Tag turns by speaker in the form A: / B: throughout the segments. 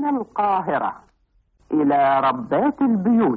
A: من القاهرة إلى ربات البيوت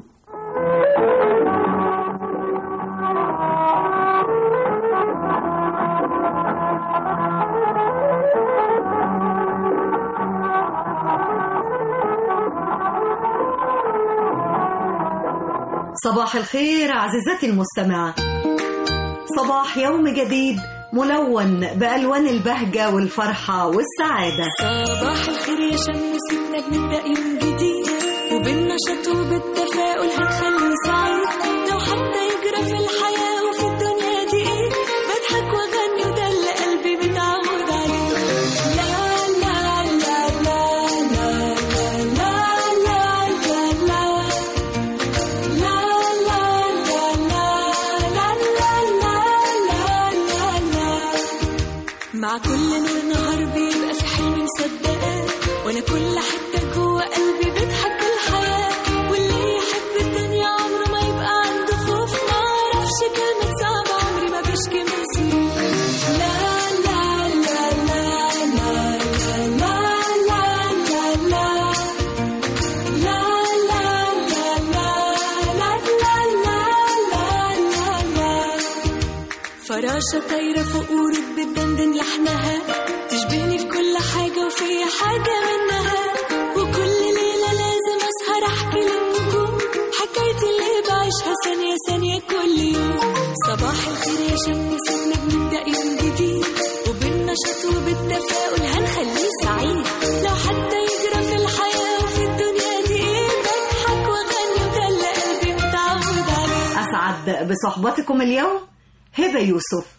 B: صباح الخير عزيزتي المستمعة صباح يوم جديد ملون بألوان البهجة والفرحة والسعادة
C: صباح الخير يا شم سيبنا بنبدأ يوم جديد وبالنشاط وبالتفاؤل هنخليه سعيد لو حتى يجرى في الحياة وفي الدنيا دي ايه بضحك واغني وده اللي قلبي متعود عليه لا لا لا لا لا لا لا لا لا لا لا لا لا لا لا لا لا مع كل نور نهار بيبقى في حلم مصدقاه وانا كل حته جوه قلبي بتحب الحياه واللي يحب الدنيا عمره ما يبقى عنده خوف ما اعرفش كلمه صعبه عمري ما بشكي من سنين لا لا لا لا لا لا لا لا لا لا لا لا لا لا لا لا لا فراشة طايرة فوق ورود بتدندن لحنها تشبهني في كل حاجة وفي حاجة منها وكل ليلة لازم أسهر أحكي للنجوم حكايتي اللي بعيشها ثانية ثانية كل يوم صباح الخير يا شم سنة بنبدأ يوم جديد وبالنشاط وبالتفاؤل هنخليه سعيد لو حتى يجرى في الحياة وفي الدنيا دي إيه بضحك وأغني وده اللي قلبي متعود عليه
B: أسعد بصحبتكم اليوم هبة يوسف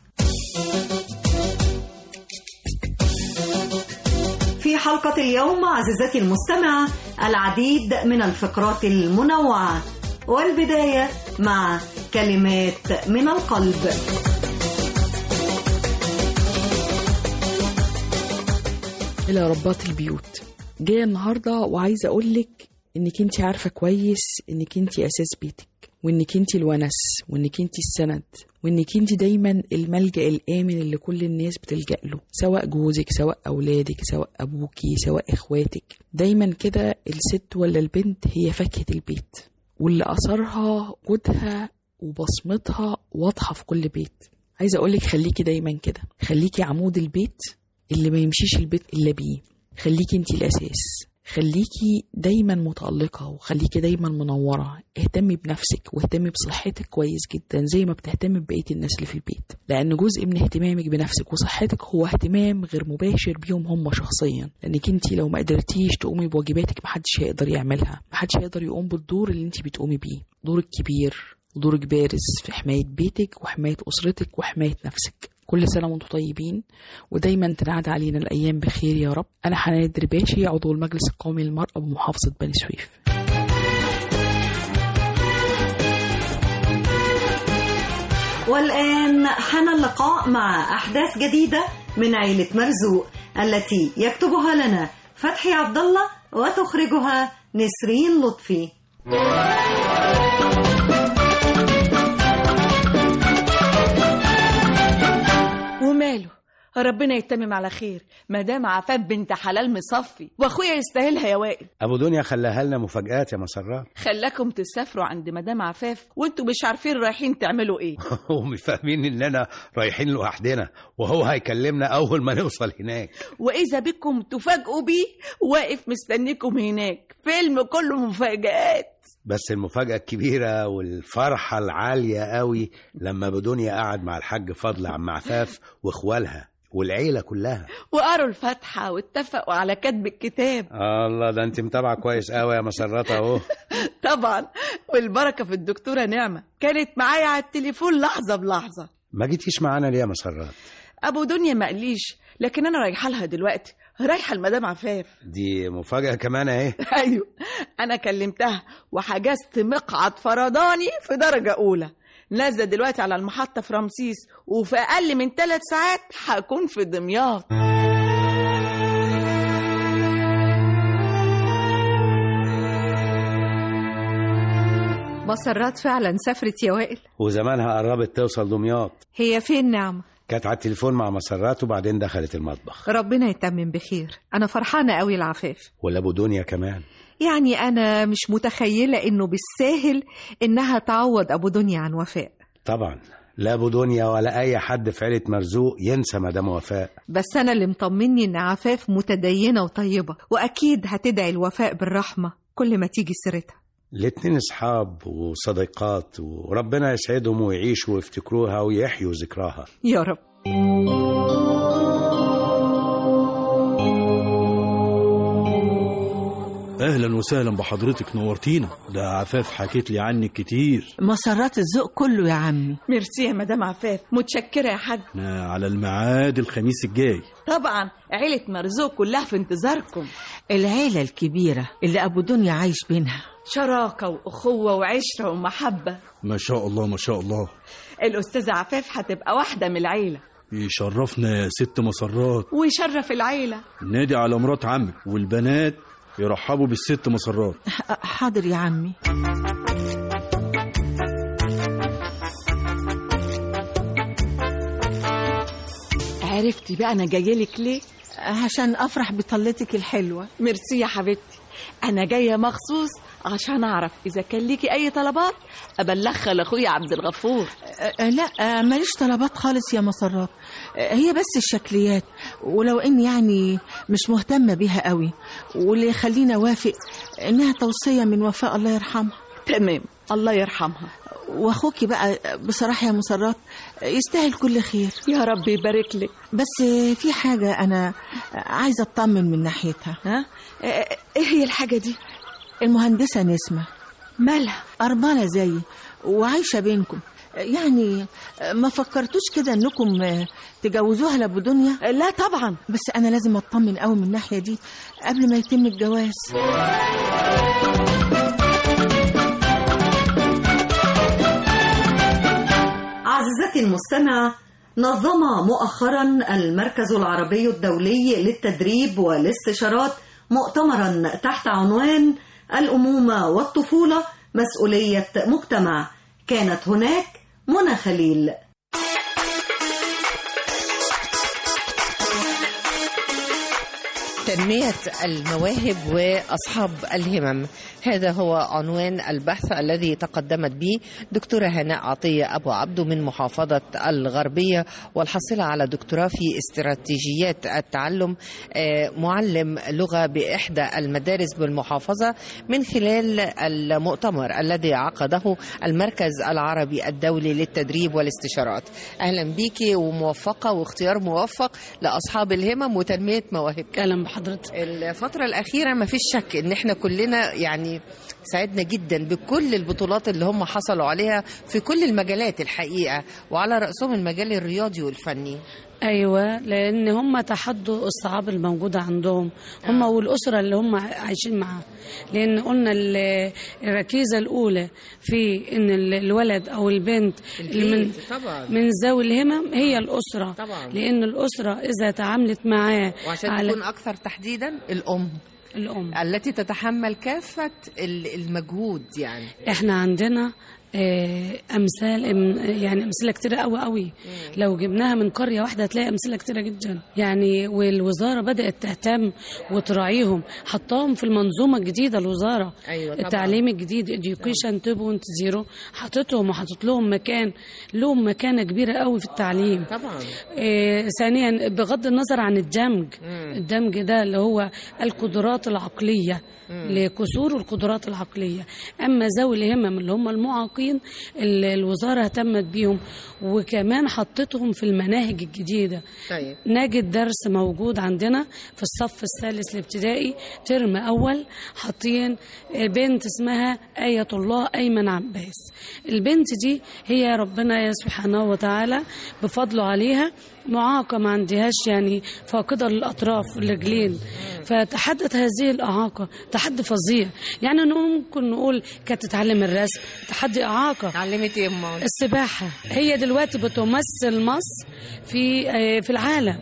B: في حلقة اليوم عزيزتي المستمعة العديد من الفقرات المنوعة والبداية مع كلمات من القلب
D: إلى ربات البيوت جاية النهاردة وعايزة أقولك إنك أنت عارفة كويس إنك أنت أساس بيتك وإنك أنت الونس وإنك أنت السند وإنك أنت دايما الملجأ الآمن اللي كل الناس بتلجأ له سواء جوزك سواء أولادك سواء أبوكي سواء إخواتك دايما كده الست ولا البنت هي فاكهة البيت واللي أثرها وجودها وبصمتها واضحة في كل بيت عايزة أقولك خليكي دايما كده خليكي عمود البيت اللي ما يمشيش البيت إلا بيه خليكي انتي الأساس خليكي دايما متألقة وخليكي دايما منورة اهتمي بنفسك واهتمي بصحتك كويس جدا زي ما بتهتمي ببقية الناس اللي في البيت لأن جزء من اهتمامك بنفسك وصحتك هو اهتمام غير مباشر بيهم هم شخصيا لأنك انتي لو ما قدرتيش تقومي بواجباتك محدش هيقدر يعملها محدش هيقدر يقوم بالدور اللي انتي بتقومي بيه دورك كبير ودورك بارز في حماية بيتك وحماية أسرتك وحماية نفسك كل سنة وانتم طيبين ودايما تنعاد علينا الأيام بخير يا رب أنا حنان الدرباشي عضو المجلس القومي للمرأة بمحافظة بني سويف
B: والآن حان اللقاء مع أحداث جديدة من عيلة مرزوق التي يكتبها لنا فتحي عبد الله وتخرجها نسرين لطفي
E: وماله ربنا يتمم على خير مدام عفاف بنت حلال مصفي واخويا يستاهلها يا وائل
F: ابو دنيا خلاها لنا مفاجآت يا مسرات
E: خلاكم تسافروا عند مدام عفاف وانتوا مش عارفين رايحين تعملوا ايه
F: هم فاهمين اننا رايحين لوحدنا وهو هيكلمنا اول ما نوصل هناك
E: واذا بكم تفاجئوا بيه واقف مستنيكم هناك فيلم كله مفاجآت
F: بس المفاجأة الكبيرة والفرحة العالية قوي لما ابو دنيا قعد مع الحاج فضل عم عفاف واخوالها والعيلة كلها
E: وقروا الفاتحة واتفقوا على كتب الكتاب
F: الله ده انت متابعة كويس قوي يا مسرات اهو
E: طبعا والبركة في الدكتورة نعمة كانت معايا على التليفون لحظة بلحظة
F: ما جيتيش معانا ليه يا مسرات
E: ابو دنيا ما قاليش لكن انا رايحه لها دلوقتي رايحه لمدام عفاف
F: دي مفاجأة كمان اهي
E: ايوه انا كلمتها وحجزت مقعد فرداني في درجه اولى نازله دلوقتي على المحطه في رمسيس وفي اقل من ثلاث ساعات هكون في دمياط
G: مسرات فعلا سافرت يا وائل
F: وزمانها قربت توصل دمياط
G: هي فين نعمة
F: كانت على التليفون مع مسرات وبعدين دخلت المطبخ
G: ربنا يتمم بخير أنا فرحانة قوي العفاف
F: ولا ابو دنيا كمان
G: يعني أنا مش متخيلة إنه بالساهل إنها تعوض أبو دنيا عن وفاء
F: طبعا لا ابو دنيا ولا اي حد في عيله مرزوق ينسى مدام وفاء
G: بس أنا اللي مطمني إن عفاف متدينة وطيبة وأكيد هتدعي الوفاء بالرحمة كل ما تيجي سيرتها
F: الاتنين اصحاب وصديقات وربنا يسعدهم ويعيشوا ويفتكروها ويحيوا ذكراها
G: يا رب
H: اهلا وسهلا بحضرتك نورتينا ده عفاف حكيت لي عنك كتير
I: مسرات الذوق كله يا عمي
E: ميرسي يا مدام عفاف متشكرة يا حاج
H: احنا على الميعاد الخميس الجاي
E: طبعا عيلة مرزوق كلها في انتظاركم
I: العيلة الكبيرة اللي أبو دنيا عايش بينها
E: شراكة وأخوة وعشرة ومحبة
H: ما شاء الله ما شاء الله
E: الأستاذة عفاف هتبقى واحدة من العيلة
H: يشرفنا يا ست مسرات
E: ويشرف العيلة
H: نادي على مرات عمك والبنات يرحبوا بالست مسرات
I: حاضر يا عمي
E: عرفتي بقى أنا جاية لك ليه؟
I: عشان أفرح بطلتك الحلوة
E: ميرسي يا حبيبتي أنا جاية مخصوص عشان أعرف إذا كان ليكي أي طلبات أبلغها لأخويا عبد الغفور
I: أه لا أه ماليش طلبات خالص يا مسرات أه هي بس الشكليات ولو إن يعني مش مهتمة بيها قوي واللي يخليني أوافق إنها توصية من وفاء الله يرحمها
E: تمام الله يرحمها
I: واخوكي بقى بصراحة يا مسرات يستاهل كل خير
E: يا رب يبارك لك
I: بس في حاجة أنا عايزة أطمن من ناحيتها
E: ها إيه هي الحاجة دي؟
I: المهندسة نسمة
E: مالها؟
I: أرملة زيي وعايشة بينكم يعني ما فكرتوش كده انكم تجوزوها لابو دنيا
E: لا طبعا
I: بس انا لازم اطمن قوي من الناحيه دي قبل ما يتم الجواز
B: عزيزتي المستمعة نظم مؤخرا المركز العربي الدولي للتدريب والاستشارات مؤتمرا تحت عنوان الأمومة والطفولة مسؤولية مجتمع كانت هناك منى خليل
J: تنمية المواهب وأصحاب الهمم هذا هو عنوان البحث الذي تقدمت به دكتورة هناء عطية أبو عبدو من محافظة الغربية والحاصلة على دكتوراه في استراتيجيات التعلم معلم لغة بإحدى المدارس بالمحافظة من خلال المؤتمر الذي عقده المركز العربي الدولي للتدريب والاستشارات أهلا بيكي وموفقة واختيار موفق لأصحاب الهمم وتنمية مواهبك
K: أهلا بحضرتك
J: الفترة الأخيرة ما فيش شك إن إحنا كلنا يعني سعدنا جدا بكل البطولات اللي هم حصلوا عليها في كل المجالات الحقيقة وعلى رأسهم المجال الرياضي والفني
K: ايوه لان هم تحدوا الصعاب الموجوده عندهم هم آه. والاسره اللي هم عايشين معاها لان قلنا الركيزه الاولى في ان الولد او البنت اللي من
J: طبعا.
K: من ذوي الهمم هي الاسره
J: طبعا.
K: لان الاسره اذا تعاملت معاه
J: وعشان على تكون اكثر تحديدا الام
K: الام
J: التي تتحمل كافه المجهود يعني
K: احنا عندنا امثال يعني امثله كتيره قوي قوي لو جبناها من قريه واحده هتلاقي امثله كتيره جدا يعني والوزاره بدات تهتم وتراعيهم حطاهم في المنظومه الجديده الوزاره
J: أيوة طبعا.
K: التعليم الجديد اديوكيشن 2.0 حاططهم وحاطط لهم مكان لهم مكانه كبيره قوي في التعليم
J: طبعا
K: آه ثانيا بغض النظر عن الدمج مم. الدمج ده اللي هو القدرات العقليه لكسور القدرات العقليه اما ذوي الهمم اللي هم المعاقين الوزاره اهتمت بيهم وكمان حطتهم في المناهج الجديده
J: طيب.
K: نجد درس موجود عندنا في الصف الثالث الابتدائي ترم اول حاطين بنت اسمها ايه الله ايمن عباس البنت دي هي ربنا سبحانه وتعالى بفضله عليها معاقة ما عندهاش يعني فاقدة للأطراف الرجلين فتحدت هذه الإعاقة تحدي فظيع يعني ممكن نقول كانت تتعلم الرسم تحدي إعاقة
J: اتعلمت ايه أمال؟
K: السباحة هي دلوقتي بتمثل مصر في في العالم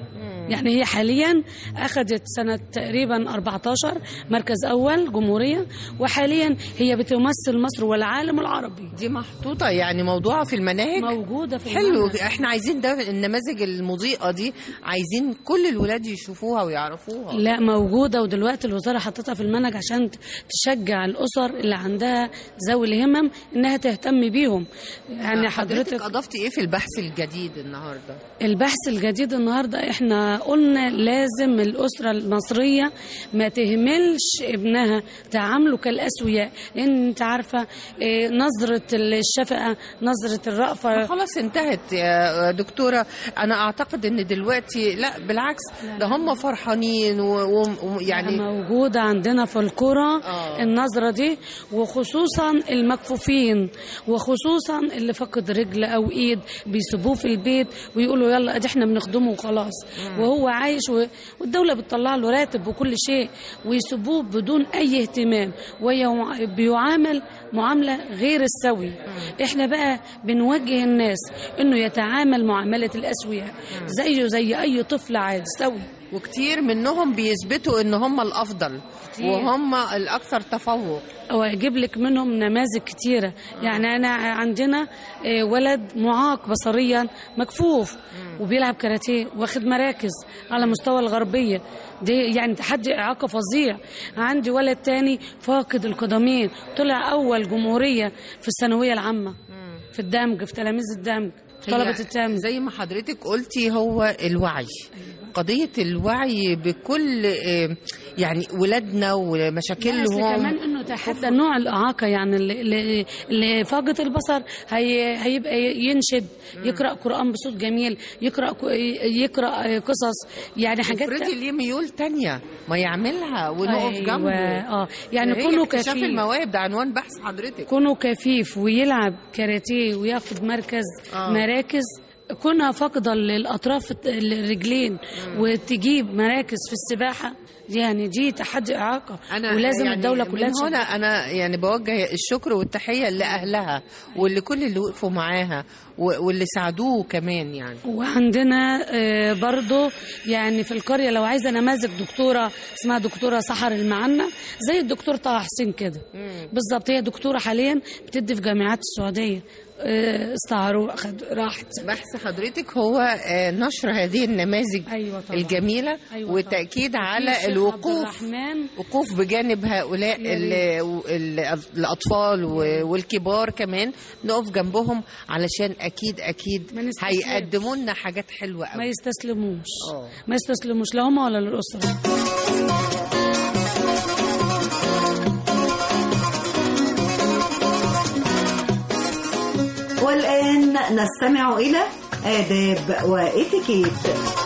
K: يعني هي حاليا اخذت سنه تقريبا 14 مركز اول جمهوريه وحاليا هي بتمثل مصر والعالم العربي
J: دي محطوطه يعني موضوعه في المناهج
K: موجوده في
J: حلو
K: المنهج.
J: احنا عايزين ده النماذج المضيئه دي عايزين كل الولاد يشوفوها ويعرفوها
K: لا موجودة ودلوقتي الوزارة حطتها في المنهج عشان ت- تشجع الأسر اللي عندها ذوي الهمم إنها تهتم بيهم يعني حضرتك
J: اضفتي ايه في البحث الجديد النهارده
K: البحث الجديد النهارده احنا قلنا لازم الاسره المصريه ما تهملش ابنها تعامله كالاسوياء لان انت عارفه إيه، نظره الشفقه نظره الرأفه
J: خلاص انتهت يا دكتوره انا اعتقد ان دلوقتي لا بالعكس ده هم فرحانين ويعني
K: موجودة عندنا في القرى النظرة دي وخصوصا المكفوفين وخصوصا اللي فقد رجل أو إيد بيسيبوه في البيت ويقولوا يلا ادي احنا بنخدمه وخلاص وهو عايش و... والدولة بتطلع له راتب وكل شيء ويسيبوه بدون أي اهتمام وبيعامل معاملة غير السوي احنا بقى بنوجه الناس انه يتعامل معاملة الأسوياء زيه زي أي طفل عادي سوي
J: وكتير منهم بيثبتوا ان هم الافضل
K: كتير.
J: وهم الاكثر تفوق
K: واجيب لك منهم نماذج كتيره يعني انا عندنا آه، ولد معاق بصريا مكفوف وبيلعب كاراتيه واخد مراكز على مستوى الغربيه دي يعني تحدي اعاقه فظيع عندي ولد تاني فاقد القدمين طلع اول جمهوريه في الثانويه العامه في الدمج في تلاميذ الدمج طلبه
J: هي
K: الدمج
J: زي ما حضرتك قلتي هو الوعي قضية الوعي بكل آه، يعني ولادنا
K: بس
J: ومشاكلهم
K: كمان انه تحدى نوع الاعاقه يعني اللي- اللي, اللي فاقد البصر هي هيبقى ينشد يقرا قران بصوت جميل يقرا ك- يقرا قصص يعني حاجات
J: افرضي ليه ميول تانية ما يعملها ونقف
K: أيوة،
J: جنبه
K: اه يعني
J: هي
K: كونه
J: اكتشاف
K: كفيف
J: المواهب ده عنوان بحث حضرتك
K: كونه كفيف ويلعب كاراتيه وياخد مركز
J: آه.
K: مراكز كونها فاقده للاطراف الرجلين وتجيب مراكز في السباحه يعني دي تحدي اعاقه ولازم
J: يعني
K: الدوله كلها
J: من هنا
K: تشجع.
J: انا يعني بوجه الشكر والتحيه لاهلها واللي كل اللي وقفوا معاها و- واللي ساعدوه كمان يعني
K: وعندنا آه، برضو يعني في القرية لو عايزة نماذج دكتورة اسمها دكتورة سحر المعنى زي الدكتور طه حسين كده بالظبط هي دكتورة حاليا بتدي في جامعات السعودية آه، استعاروا أخد راحت
J: بحث حضرتك هو آه، نشر هذه النماذج
K: أيوة طبعا.
J: الجميلة
K: أيوة
J: والتأكيد
K: طبعا.
J: على
K: في الشيخ عبد
J: الوقوف
K: الرحمن
J: وقوف بجانب هؤلاء
K: يا
J: ال- ال- الأطفال و- والكبار كمان نقف جنبهم علشان أكيد أكيد
K: ما نستسلمش.
J: هيقدموا لنا حاجات حلوة
K: ما
J: قوي
K: يستسلموش
J: آه.
K: ما يستسلموش لا هم ولا للأسرة
B: والآن نستمع إلى آداب وإتيكيت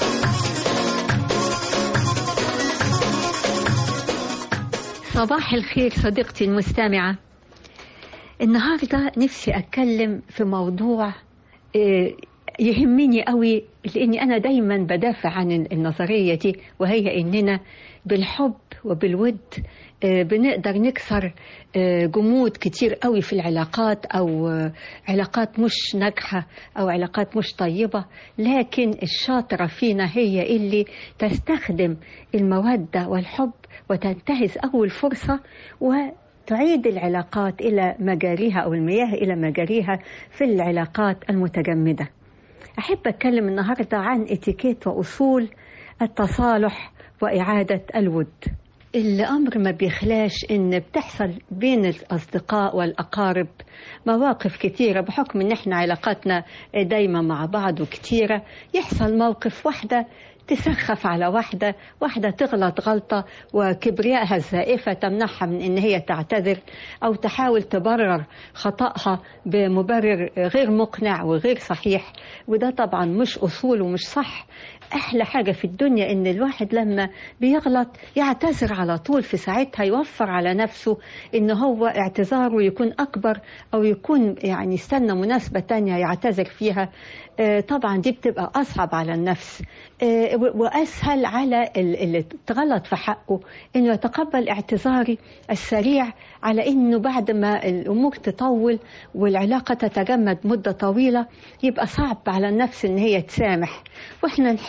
L: صباح الخير صديقتي المستمعة النهاردة نفسي أتكلم في موضوع آه، يهمني قوي لأني أنا دايما بدافع عن النظرية دي وهي إننا بالحب وبالود آه، بنقدر نكسر آه، جمود كتير قوي في العلاقات أو آه، علاقات مش ناجحة أو علاقات مش طيبة لكن الشاطرة فينا هي اللي تستخدم المودة والحب وتنتهز أول فرصة وتعيد العلاقات إلى مجاريها أو المياه إلى مجاريها في العلاقات المتجمدة أحب أتكلم النهاردة عن اتيكيت وأصول التصالح وإعادة الود الأمر ما بيخلاش إن بتحصل بين الأصدقاء والأقارب مواقف كتيرة بحكم إن إحنا علاقاتنا دايما مع بعض وكتيرة يحصل موقف واحدة تسخف على واحدة واحدة تغلط غلطة وكبريائها الزائفة تمنعها من إن هي تعتذر أو تحاول تبرر خطأها بمبرر غير مقنع وغير صحيح وده طبعا مش أصول ومش صح أحلى حاجة في الدنيا إن الواحد لما بيغلط يعتذر على طول في ساعتها يوفر على نفسه إن هو اعتذاره يكون أكبر أو يكون يعني استنى مناسبة تانية يعتذر فيها آه، طبعا دي بتبقى أصعب على النفس آه، و- وأسهل على ال- اللي تغلط في حقه إنه يتقبل اعتذاري السريع على إنه بعد ما الأمور تطول والعلاقة تتجمد مدة طويلة يبقى صعب على النفس إن هي تسامح وإحنا نحب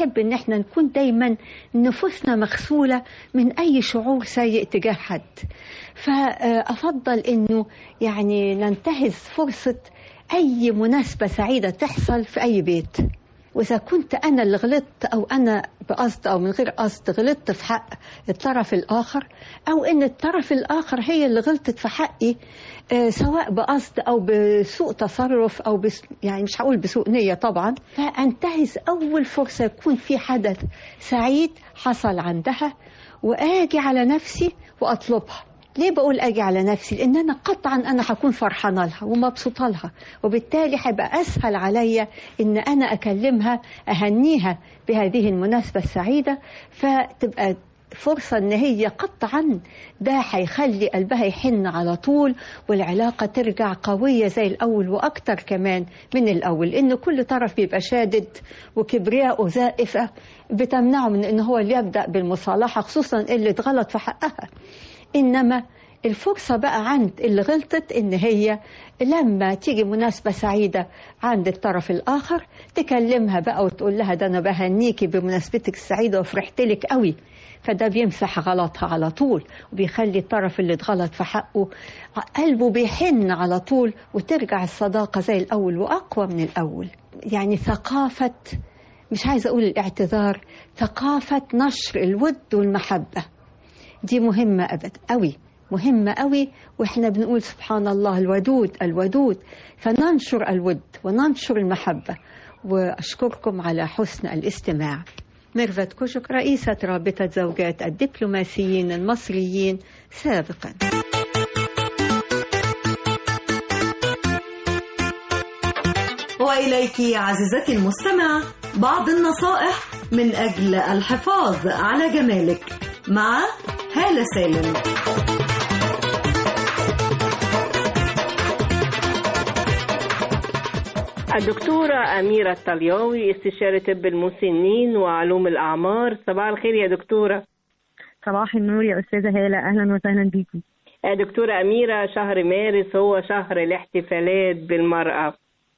L: بنحب ان احنا نكون دايما نفوسنا مغسولة من اي شعور سيء تجاه حد فافضل انه يعني ننتهز فرصة اي مناسبة سعيدة تحصل في اي بيت وإذا كنت أنا اللي غلطت أو أنا بقصد أو من غير قصد غلطت في حق الطرف الآخر أو إن الطرف الآخر هي اللي غلطت في حقي آه، سواء بقصد أو بسوء تصرف أو بس يعني مش هقول بسوء نية طبعا فأنتهز أول فرصة يكون في حدث سعيد حصل عندها وآجي على نفسي وأطلبها ليه بقول اجي على نفسي لان انا قطعا انا هكون فرحانه لها ومبسوطه لها وبالتالي هيبقى اسهل عليا ان انا اكلمها اهنيها بهذه المناسبه السعيده فتبقى فرصة إن هي قطعا ده هيخلي قلبها يحن على طول والعلاقة ترجع قوية زي الأول وأكتر كمان من الأول إن كل طرف بيبقى شادد وكبرياء وزائفة بتمنعه من إن هو اللي يبدأ بالمصالحة خصوصا اللي اتغلط في حقها إنما الفرصة بقى عند اللي غلطت إن هي لما تيجي مناسبة سعيدة عند الطرف الآخر تكلمها بقى وتقول لها ده أنا بهنيكي بمناسبتك السعيدة وفرحت لك قوي فده بيمسح غلطها على طول وبيخلي الطرف اللي اتغلط في حقه قلبه بيحن على طول وترجع الصداقة زي الأول وأقوى من الأول يعني ثقافة مش عايزة أقول الاعتذار ثقافة نشر الود والمحبة دي مهمة أبد قوي مهمة قوي وإحنا بنقول سبحان الله الودود الودود فننشر الود وننشر المحبة وأشكركم على حسن الاستماع ميرفت كوشك رئيسة رابطة زوجات الدبلوماسيين المصريين سابقا
B: وإليك عزيزتي المستمعة بعض النصائح من أجل الحفاظ على جمالك مع هالة سالم
M: الدكتورة أميرة الطلياوي استشارة طب المسنين وعلوم الأعمار صباح الخير يا دكتورة
N: صباح النور يا أستاذة هالة أهلا وسهلا بيكي
M: آه، دكتورة أميرة شهر مارس هو شهر الاحتفالات بالمرأة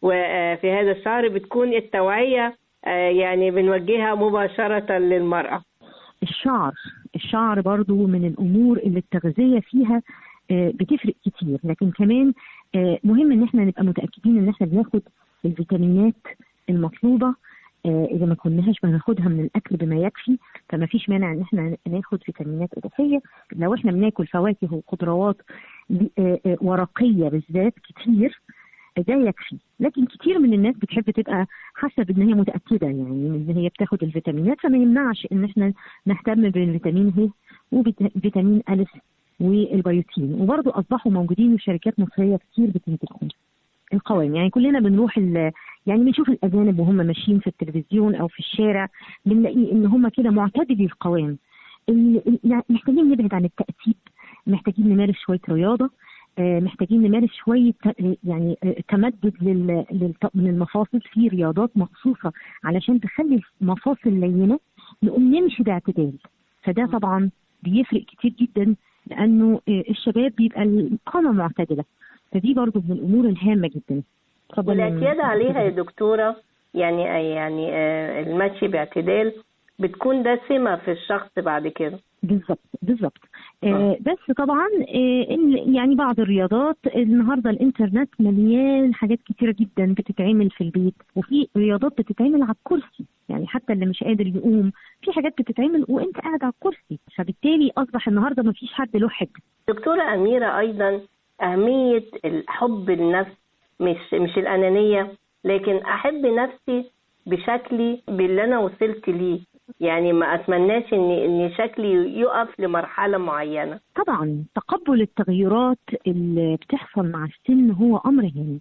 M: وفي هذا الشهر بتكون التوعية آه، يعني بنوجهها مباشرة للمرأة
N: الشعر الشعر برضو من الأمور اللي التغذية فيها آه، بتفرق كتير لكن كمان آه، مهم ان احنا نبقى متأكدين ان احنا بناخد الفيتامينات المطلوبة آه، اذا ما كناش بناخدها من الاكل بما يكفي فما فيش مانع ان احنا ناخد فيتامينات اضافيه لو احنا بناكل فواكه وخضروات آه، آه، ورقيه بالذات كتير ده يكفي لكن كتير من الناس بتحب تبقى حاسه ان هي متاكده يعني ان هي بتاخد الفيتامينات فما يمنعش ان احنا نهتم بالفيتامين ه وفيتامين الف والبيوتين وبرضه اصبحوا موجودين شركات مصريه كتير بتنتجهم القوام يعني كلنا بنروح ال- يعني بنشوف الاجانب وهم ماشيين في التلفزيون او في الشارع بنلاقي ان هم كده معتدلي القوام ال- ال- يعني محتاجين نبعد عن التأتيب محتاجين نمارس شويه رياضه آه، محتاجين نمارس شويه ت- يعني آه، تمدد لل- للط- من المفاصل في رياضات مخصوصه علشان تخلي المفاصل لينه نقوم نمشي باعتدال فده طبعا بيفرق كتير جدا لانه آه، الشباب بيبقى القامه معتدله فدي برضو من الامور الهامه جدا اتفضل يا
M: والاعتياد
N: أم-
M: عليها يا دكتورة يعني يعني آه، المشي باعتدال بتكون ده سمة في الشخص بعد كده
N: بالظبط بالظبط آه بس طبعا آه ال- يعني بعض الرياضات النهارده الانترنت مليان حاجات كتيره جدا بتتعمل في البيت وفي رياضات بتتعمل على الكرسي يعني حتى اللي مش قادر يقوم في حاجات بتتعمل وانت قاعد على الكرسي فبالتالي اصبح النهارده ما فيش حد له حد
M: دكتورة أميرة أيضا أهمية الحب النفس مش مش الأنانية لكن أحب نفسي بشكلي باللي أنا وصلت ليه يعني ما أتمناش إن إن شكلي يقف لمرحلة معينة
N: طبعا تقبل التغيرات اللي بتحصل مع السن هو امر هام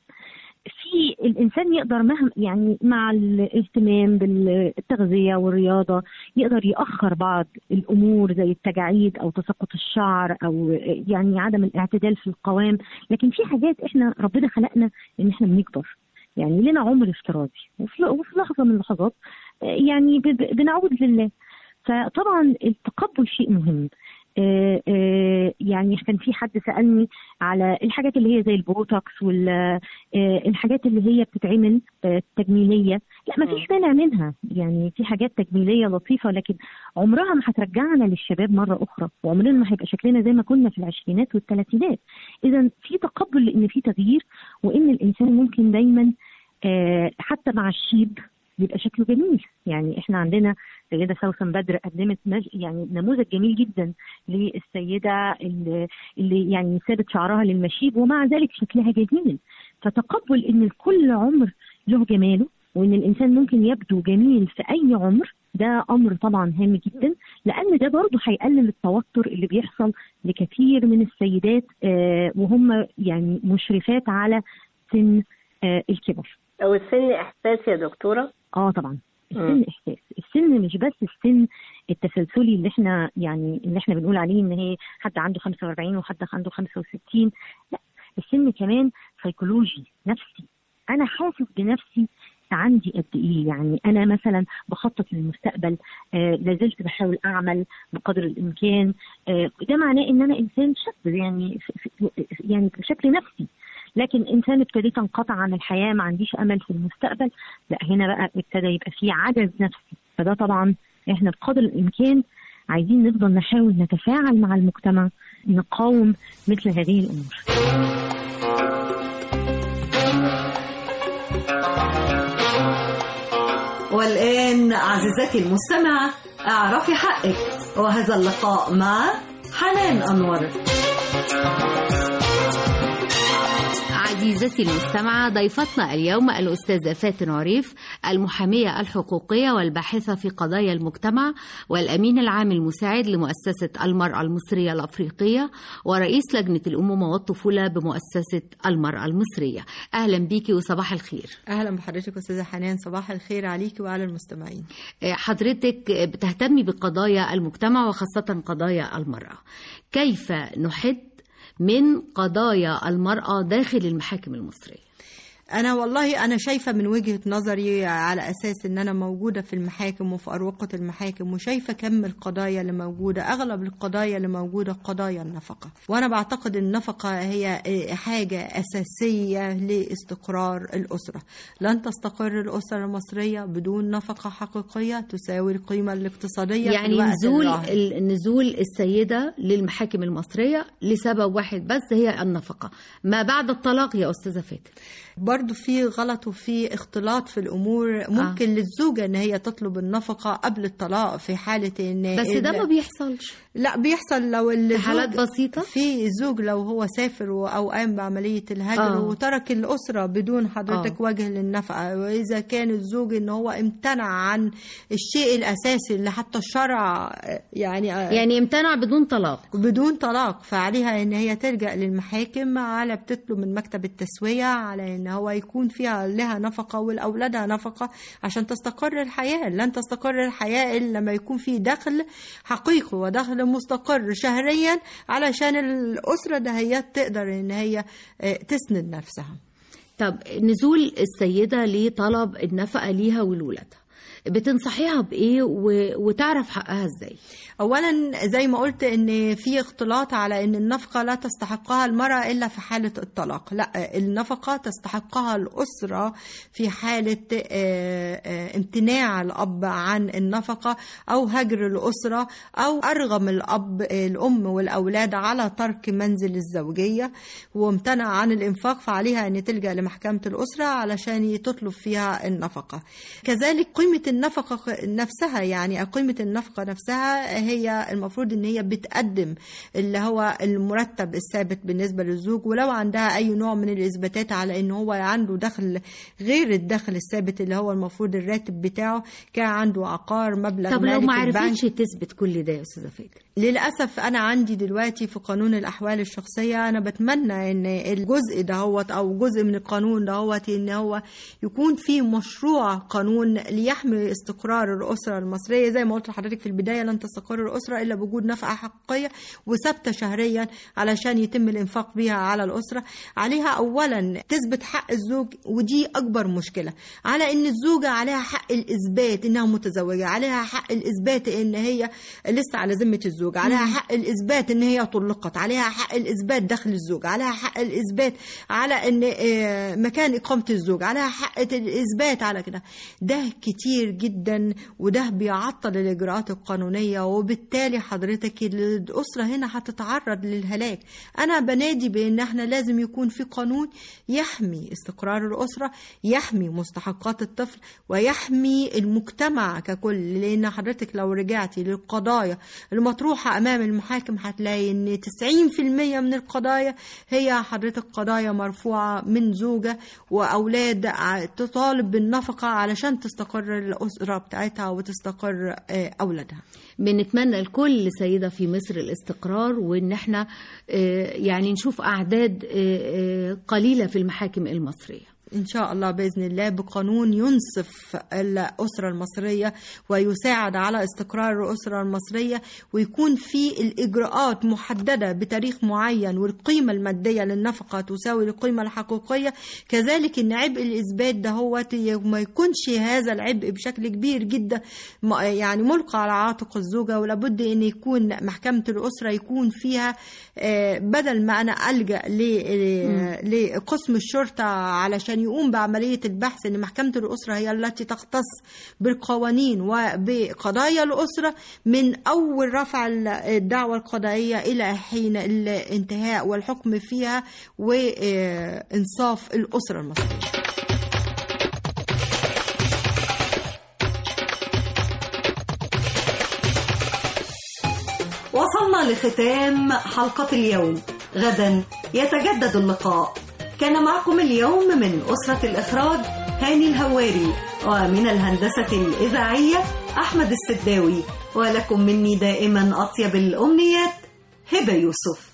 N: في الانسان يقدر مهما يعني مع الاهتمام بالتغذيه والرياضه يقدر ياخر بعض الامور زي التجاعيد او تساقط الشعر او يعني عدم الاعتدال في القوام لكن في حاجات احنا ربنا خلقنا ان احنا بنكبر يعني لنا عمر افتراضي وفي وفي لحظه من اللحظات يعني ب- ب- بنعود لله فطبعا التقبل شيء مهم آه، آه، يعني كان في حد سألني على الحاجات اللي هي زي البوتوكس والحاجات اللي هي بتتعمل آه، تجميلية لا ما فيش مانع منها يعني في حاجات تجميلية لطيفة لكن عمرها ما هترجعنا للشباب مرة أخرى وعمرنا ما هيبقى شكلنا زي ما كنا في العشرينات والثلاثينات إذا في تقبل لأن في تغيير وإن الإنسان ممكن دايما آه، حتى مع الشيب يبقى شكله جميل يعني احنا عندنا السيده سوسن بدر قدمت مج... يعني نموذج جميل جدا للسيده اللي, اللي يعني سابت شعرها للمشيب ومع ذلك شكلها جميل فتقبل ان كل عمر له جماله وان الانسان ممكن يبدو جميل في اي عمر ده امر طبعا هام جدا لان ده برضه هيقلل التوتر اللي بيحصل لكثير من السيدات آه وهم يعني مشرفات على سن آه الكبر
M: او السن احساس يا دكتوره
N: اه طبعا السن
M: مم.
N: احساس السن مش بس السن التسلسلي اللي احنا يعني اللي احنا بنقول عليه ان هي حد عنده 45 وحد عنده 65 لا السن كمان سيكولوجي نفسي انا حاسس بنفسي عندي قد ايه يعني انا مثلا بخطط للمستقبل آه لازلت بحاول اعمل بقدر الامكان آه ده معناه ان انا انسان شاب يعني في- في- يعني بشكل نفسي لكن انسان ابتديت انقطع عن الحياه ما عنديش امل في المستقبل لا هنا بقى ابتدى يبقى في عجز نفسي فده طبعا احنا بقدر الامكان عايزين نفضل نحاول نتفاعل مع المجتمع نقاوم مثل هذه الامور
B: والآن عزيزتي المستمعة اعرفي حقك وهذا اللقاء مع حنان أنور
O: عزيزتي المستمعة ضيفتنا اليوم الأستاذة فاتن عريف المحامية الحقوقية والباحثة في قضايا المجتمع والأمين العام المساعد لمؤسسة المرأة المصرية الأفريقية ورئيس لجنة الأمومة والطفولة بمؤسسة المرأة المصرية أهلا بيكي وصباح الخير
P: اهلا بحضرتك استاذه حنان صباح الخير عليكي وعلى المستمعين
O: حضرتك بتهتمي بقضايا المجتمع وخاصة قضايا المرأة كيف نحد من قضايا المرأة داخل المحاكم المصرية
P: انا والله انا شايفه من وجهه نظري على اساس ان انا موجوده في المحاكم وفي اروقه المحاكم وشايفه كم القضايا اللي موجوده اغلب القضايا اللي موجوده قضايا النفقه وانا بعتقد النفقه هي حاجه اساسيه لاستقرار الاسره لن تستقر الاسره المصريه بدون نفقه حقيقيه تساوي القيمه الاقتصاديه في
O: يعني
P: الوقت
O: نزول
P: الراهن.
O: ال- نزول السيدة للمحاكم المصرية لسبب واحد بس هي النفقة ما بعد الطلاق يا أستاذة فاتن
P: برضو في غلط وفي اختلاط في الامور ممكن آه. للزوجه ان هي تطلب النفقه قبل الطلاق في حاله ان
O: بس ده ما بيحصلش
P: لا بيحصل لو الزوج
O: حالات بسيطة؟
P: في الزوج لو هو سافر و- او قام بعمليه الهجر
O: آه.
P: آه. وترك الاسره بدون حضرتك
O: آه.
P: آه. وجه للنفقه واذا كان الزوج ان هو امتنع عن الشيء الاساسي اللي حتى الشرع آه، يعني آه،
O: يعني امتنع بدون طلاق
P: بدون طلاق فعليها ان هي تلجا للمحاكم على بتطلب من مكتب التسويه على ان هو يكون فيها لها نفقه ولاولادها نفقه عشان تستقر الحياه لن تستقر الحياه الا لما يكون في دخل حقيقي ودخل مستقر شهريا علشان الاسره دهيات تقدر ان هي آه، تسند نفسها
O: طب نزول السيدة لطلب النفقة ليها ولولادها بتنصحيها بإيه و... وتعرف حقها إزاي
P: اولا زي ما قلت ان في اختلاط على ان النفقه لا تستحقها المراه الا في حاله الطلاق لا النفقه تستحقها الاسره في حاله آه، آه، امتناع الاب عن النفقه او هجر الاسره او ارغم الاب الام والاولاد على ترك منزل الزوجيه وامتنع عن الانفاق فعليها ان تلجا لمحكمه الاسره علشان تطلب فيها النفقه كذلك قيمه النفقه نفسها يعني قيمه النفقه نفسها هي المفروض ان هي بتقدم اللي هو المرتب الثابت بالنسبه للزوج ولو عندها اي نوع من الاثباتات على ان هو عنده دخل غير الدخل الثابت اللي هو المفروض الراتب بتاعه كان عنده عقار مبلغ
O: طب لو
P: مالي
O: ما
P: في البنك.
O: عرفتش تثبت كل ده يا أستاذة فاتن
P: للأسف أنا عندي دلوقتي في قانون الأحوال الشخصية أنا بتمنى إن الجزء دهوت أو جزء من القانون دهوت إن هو يكون في مشروع قانون ليحمي استقرار الأسرة المصرية زي ما قلت لحضرتك في البداية لن تستقر الأسرة إلا بوجود نفقة حقيقية وثابتة شهريا علشان يتم الإنفاق بها على الأسرة عليها أولا تثبت حق الزوج ودي أكبر مشكلة على إن الزوجة عليها حق الإثبات إنها متزوجة عليها حق الإثبات إن هي لسه على ذمة الزوج عليها حق الإثبات إن هي طلقت عليها حق الإثبات دخل الزوج عليها حق الإثبات على إن آه، مكان إقامة الزوج عليها حق الإثبات على كده ده كتير جدا وده بيعطل الإجراءات القانونية وبالتالي حضرتك الأسرة هنا هتتعرض للهلاك أنا بنادي بأن احنا لازم يكون في قانون يحمي استقرار الأسرة يحمي مستحقات الطفل ويحمي المجتمع ككل لأن حضرتك لو رجعتي للقضايا المطروحة أمام المحاكم هتلاقي أن 90% من القضايا هي حضرتك قضايا مرفوعة من زوجة وأولاد ع- تطالب بالنفقة علشان تستقر الأسرة بتاعتها وتستقر آه، أولادها
O: بنتمنى لكل سيدة في مصر الاستقرار وإن احنا آه، يعني نشوف أعداد آه، آه، قليلة في المحاكم المصرية
P: إن شاء الله بإذن الله بقانون ينصف الأسرة المصرية ويساعد على استقرار الأسرة المصرية ويكون في الإجراءات محددة بتاريخ معين والقيمة المادية للنفقة تساوي القيمة الحقيقية كذلك إن عبء الإثبات ده هو ما يكونش هذا العبء بشكل كبير جدا م- يعني ملقى على عاتق الزوجة ولابد إن يكون محكمة الأسرة يكون فيها آه، بدل ما أنا ألجأ ل- لقسم الشرطة علشان يقوم بعملية البحث إن محكمة الأسرة هي التي تختص بالقوانين وبقضايا الأسرة من أول رفع الدعوة القضائية إلى حين الانتهاء والحكم فيها وإنصاف الأسرة المصرية
B: وصلنا لختام حلقة اليوم غدا يتجدد اللقاء كان معكم اليوم من أسرة الإخراج هاني الهواري ومن الهندسة الإذاعية أحمد السداوي ولكم مني دائما أطيب الأمنيات هبة يوسف